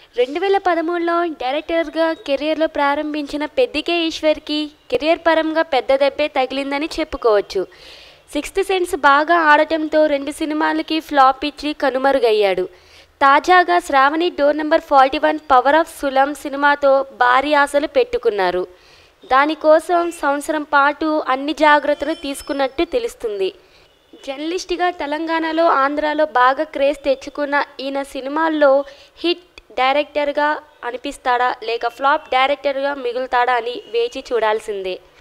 రెండు వేల పదమూడులో డైరెక్టర్గా కెరియర్లో ప్రారంభించిన పెద్దికే ఈశ్వర్కి కెరియర్ పరంగా పెద్ద దెబ్బే తగిలిందని చెప్పుకోవచ్చు సిక్స్త్ సెన్స్ బాగా ఆడటంతో రెండు సినిమాలకి ఫ్లాప్ ఇచ్చి కనుమరుగయ్యాడు తాజాగా Sravani door number forty one power of సులం సినిమాతో భారీ ఆశలు పెట్టుకున్నారు దానికోసం సంవత్సరం పాటు అన్ని జాగ్రత్తలు తీసుకున్నట్టు తెలుస్తుంది జర్నలిస్ట్గా తెలంగాణలో ఆంధ్రాలో బాగా క్రేజ్ తెచ్చుకున్న ఈయన సినిమాల్లో హిట్ డైరెక్టర్గా అనిపిస్తాడా లేక ఫ్లాప్ డైరెక్టర్గా మిగులుతాడా అని వేచి చూడాల్సిందే